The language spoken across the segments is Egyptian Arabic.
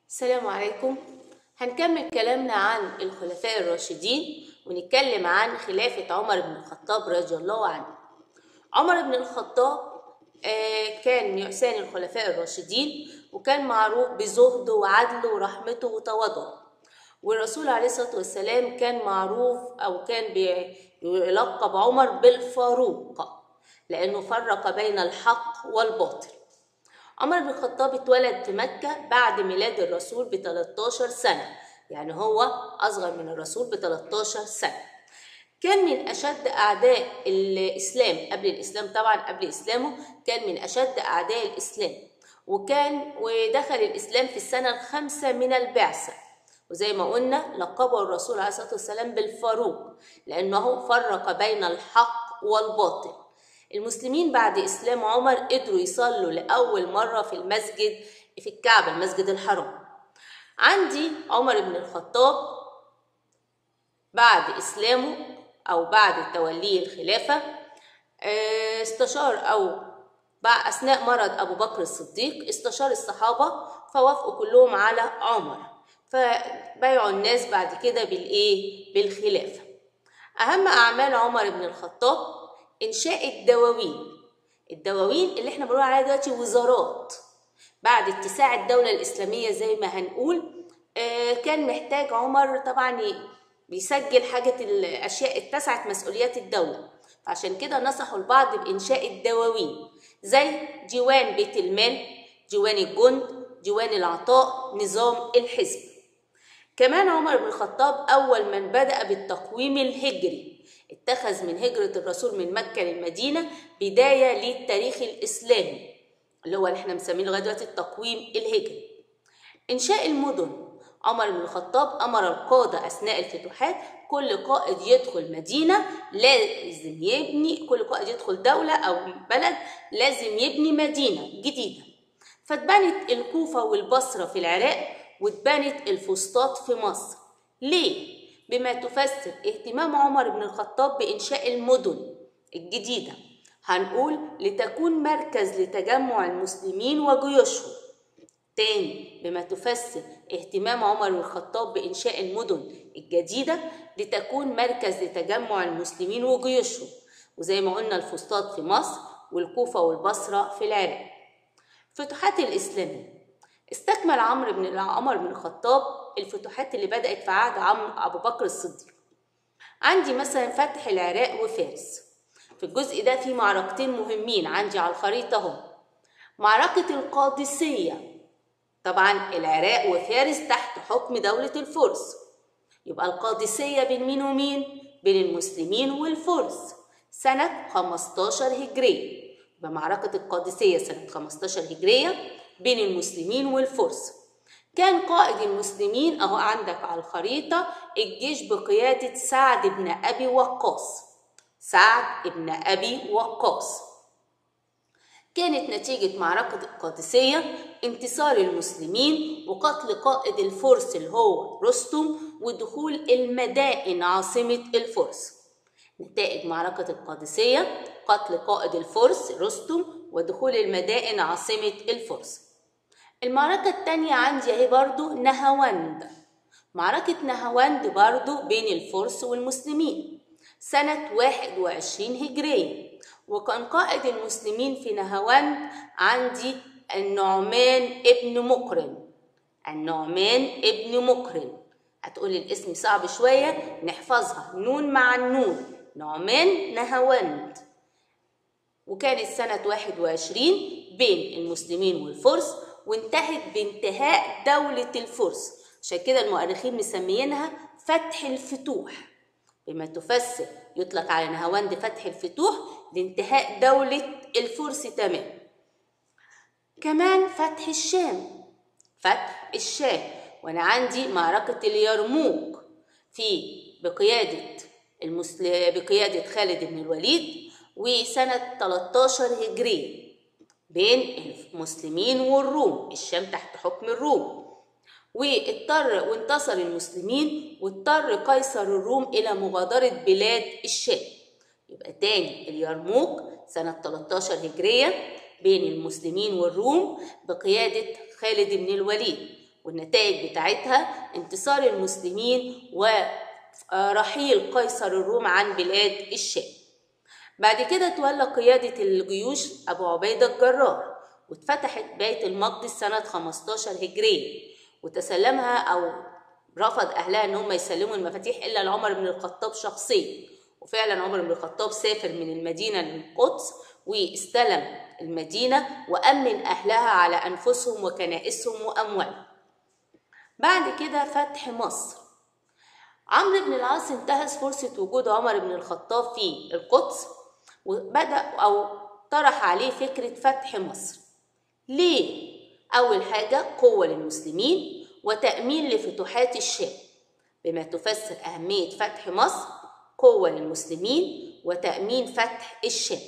السلام عليكم هنكمل كلامنا عن الخلفاء الراشدين ونتكلم عن خلافة عمر بن الخطاب رضي الله عنه عمر بن الخطاب آه، كان من إحسان الخلفاء الراشدين وكان معروف بزهده وعدله ورحمته وتواضعه والرسول عليه الصلاة والسلام كان معروف أو كان بي- بيلقب عمر بالفاروق لأنه فرق بين الحق والباطل عمر بن الخطاب اتولد في مكة بعد ميلاد الرسول ب 13 سنة يعني هو أصغر من الرسول ب 13 سنة كان من أشد أعداء الإسلام قبل الإسلام طبعا قبل إسلامه كان من أشد أعداء الإسلام وكان ودخل الإسلام في السنة الخامسة من البعثة وزي ما قلنا لقبه الرسول عليه الصلاة والسلام بالفاروق لأنه فرق بين الحق والباطل المسلمين بعد إسلام عمر قدروا يصلوا لأول مرة في المسجد في الكعبة المسجد الحرام عندي عمر بن الخطاب بعد إسلامه أو بعد توليه الخلافة آه، استشار أو بعد أثناء مرض أبو بكر الصديق استشار الصحابة فوافقوا كلهم على عمر فبايعوا الناس بعد كده بالإيه؟ بالخلافة أهم أعمال عمر بن الخطاب إنشاء الدواوين الدواوين اللي احنا بنقول عليها دلوقتي وزارات بعد اتساع الدولة الإسلامية زي ما هنقول آه، كان محتاج عمر طبعا ي- بيسجل حاجة الأشياء اتسعت مسؤوليات الدولة فعشان كده نصحوا البعض بإنشاء الدواوين زي ديوان بيت المال ديوان الجند ديوان العطاء نظام الحزب كمان عمر بن الخطاب أول من بدأ بالتقويم الهجري اتخذ من هجرة الرسول من مكة للمدينة بداية للتاريخ الإسلامي اللي هو اللي احنا مسمينه لغاية دلوقتي التقويم الهجري إنشاء المدن عمر بن الخطاب أمر القادة أثناء الفتوحات كل قائد يدخل مدينة لازم يبني كل قائد يدخل دولة أو بلد لازم يبني مدينة جديدة فاتبنت الكوفة والبصرة في العراق واتبنت الفسطاط في مصر ليه؟ بما تفسر اهتمام عمر بن الخطاب بإنشاء المدن الجديدة هنقول لتكون مركز لتجمع المسلمين وجيوشهم تاني بما تفسر اهتمام عمر بن الخطاب بإنشاء المدن الجديدة لتكون مركز لتجمع المسلمين وجيوشهم وزي ما قلنا الفسطاط في مصر والكوفة والبصرة في العراق فتوحات الإسلامية استكمل عمرو بن عمر بن الخطاب الفتوحات اللي بدأت في عهد عم أبو بكر الصديق عندي مثلا فتح العراق وفارس في الجزء ده في معركتين مهمين عندي على الخريطة هم معركة القادسية طبعا العراق وفارس تحت حكم دولة الفرس يبقى القادسية بين مين ومين؟ بين المسلمين والفرس سنة 15 هجرية يبقى معركة القادسية سنة 15 هجرية بين المسلمين والفرس كان قائد المسلمين أهو عندك على الخريطة الجيش بقيادة سعد بن أبي وقاص سعد بن أبي وقاص كانت نتيجة معركة القادسية انتصار المسلمين وقتل قائد الفرس اللي هو رستم ودخول المدائن عاصمة الفرس نتائج معركة القادسية قتل قائد الفرس رستم ودخول المدائن عاصمة الفرس المعركة التانية عندي اهي برضو نهاوند معركة نهاوند برضو بين الفرس والمسلمين سنة 21 هجرية وكان قائد المسلمين في نهاوند عندي النعمان ابن مقرن النعمان ابن مقرن هتقولي الاسم صعب شوية نحفظها نون مع النون نعمان نهاوند وكانت سنة 21 بين المسلمين والفرس وانتهت بانتهاء دولة الفرس عشان كده المؤرخين مسميينها فتح الفتوح بما تفسر يطلق على نهاوند فتح الفتوح لانتهاء دولة الفرس تمام كمان فتح الشام فتح الشام وانا عندي معركة اليرموك في بقيادة المسل... بقيادة خالد بن الوليد وسنة 13 هجرية بين المسلمين والروم الشام تحت حكم الروم واضطر وانتصر المسلمين واضطر قيصر الروم إلى مغادرة بلاد الشام يبقى تاني اليرموك سنة 13 هجرية بين المسلمين والروم بقيادة خالد بن الوليد والنتائج بتاعتها انتصار المسلمين ورحيل قيصر الروم عن بلاد الشام بعد كده تولى قيادة الجيوش أبو عبيدة الجرار واتفتحت بيت المقدس سنة 15 هجرية وتسلمها أو رفض أهلها إن هم يسلموا المفاتيح إلا لعمر بن الخطاب شخصيا وفعلا عمر بن الخطاب سافر من المدينة للقدس واستلم المدينة وأمن أهلها على أنفسهم وكنائسهم وأموالهم بعد كده فتح مصر عمرو بن العاص انتهز فرصة وجود عمر بن الخطاب في القدس وبدأ أو طرح عليه فكرة فتح مصر ليه؟ أول حاجة قوة للمسلمين وتأمين لفتوحات الشام بما تفسر أهمية فتح مصر قوة للمسلمين وتأمين فتح الشام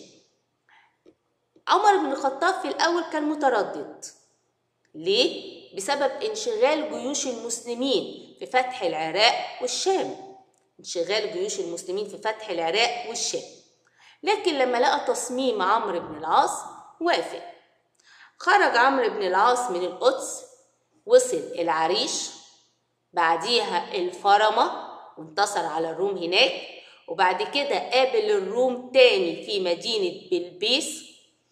عمر بن الخطاب في الأول كان متردد ليه؟ بسبب انشغال جيوش المسلمين في فتح العراق والشام انشغال جيوش المسلمين في فتح العراق والشام لكن لما لقى تصميم عمرو بن العاص وافق خرج عمرو بن العاص من القدس وصل العريش بعديها الفرمة وانتصر على الروم هناك وبعد كده قابل الروم تاني في مدينة بلبيس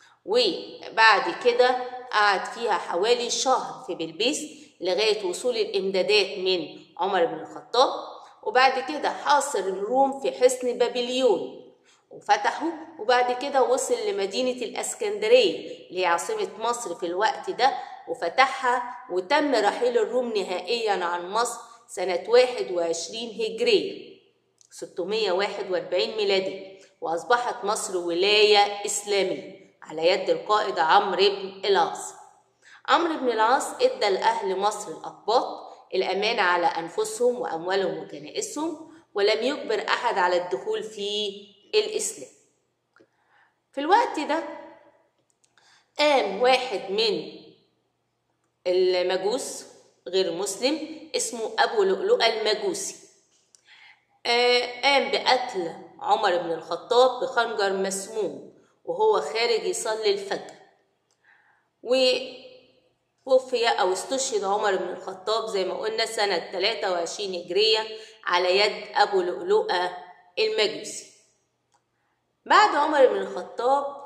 وبعد كده قعد فيها حوالي شهر في بلبيس لغاية وصول الإمدادات من عمر بن الخطاب وبعد كده حاصر الروم في حصن بابليون وفتحوا وبعد كده وصل لمدينة الأسكندرية اللي هي عاصمة مصر في الوقت ده وفتحها وتم رحيل الروم نهائيا عن مصر سنة 21 هجرية 641 ميلادي وأصبحت مصر ولاية إسلامية على يد القائد عمرو بن العاص عمرو بن العاص ادى لأهل مصر الأقباط الأمانة على أنفسهم وأموالهم وكنائسهم ولم يجبر أحد على الدخول في الإسلام في الوقت ده قام واحد من المجوس غير مسلم اسمه أبو لؤلؤة المجوسي قام بقتل عمر بن الخطاب بخنجر مسموم وهو خارج يصلي الفجر ووفي أو استشهد عمر بن الخطاب زي ما قلنا سنة 23 هجرية على يد أبو لؤلؤة المجوسي بعد عمر بن الخطاب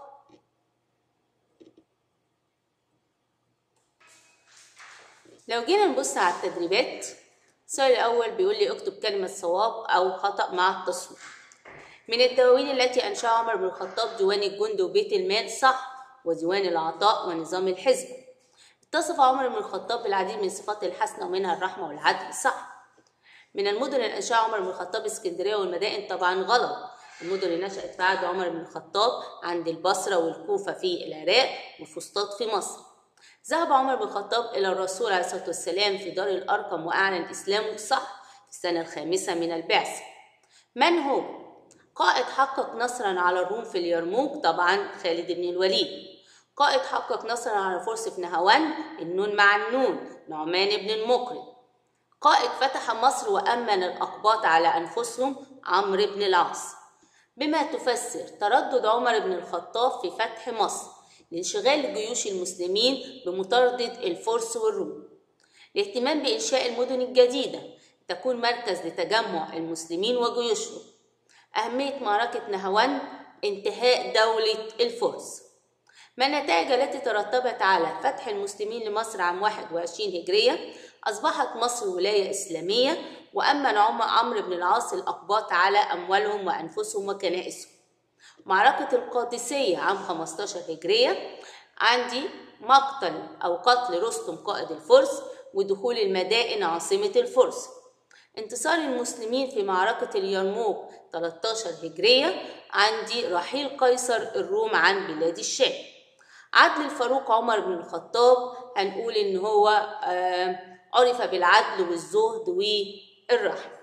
لو جينا نبص على التدريبات السؤال الأول بيقول لي اكتب كلمة صواب أو خطأ مع التصوير من الدواوين التي أنشأها عمر بن الخطاب ديوان الجند وبيت المال صح وديوان العطاء ونظام الحزب اتصف عمر بن الخطاب بالعديد من الصفات الحسنة ومنها الرحمة والعدل صح من المدن اللي أنشأها عمر بن الخطاب اسكندرية والمدائن طبعا غلط المدن اللي نشأت في عهد عمر بن الخطاب عند البصرة والكوفة في العراق وفسطاط في مصر ذهب عمر بن الخطاب إلى الرسول عليه الصلاة والسلام في دار الأرقم وأعلن إسلامه صح في السنة الخامسة من البعثة من هو؟ قائد حقق نصرا على الروم في اليرموك طبعا خالد بن الوليد قائد حقق نصرا على الفرس في نهوان النون مع النون نعمان بن المقرن قائد فتح مصر وأمن الأقباط على أنفسهم عمرو بن العاص بما تفسر تردد عمر بن الخطاب في فتح مصر لانشغال جيوش المسلمين بمطاردة الفرس والروم الاهتمام بإنشاء المدن الجديدة تكون مركز لتجمع المسلمين وجيوشهم أهمية معركة نهوان انتهاء دولة الفرس ما النتائج التي ترتبت على فتح المسلمين لمصر عام 21 هجرية أصبحت مصر ولاية إسلامية وأمن عمرو بن العاص الأقباط على أموالهم وأنفسهم وكنائسهم معركة القادسية عام 15 هجرية عندي مقتل أو قتل رستم قائد الفرس ودخول المدائن عاصمة الفرس انتصار المسلمين في معركة اليرموك 13 هجرية عندي رحيل قيصر الروم عن بلاد الشام عدل الفاروق عمر بن الخطاب هنقول إن هو عرف بالعدل والزهد والرحمة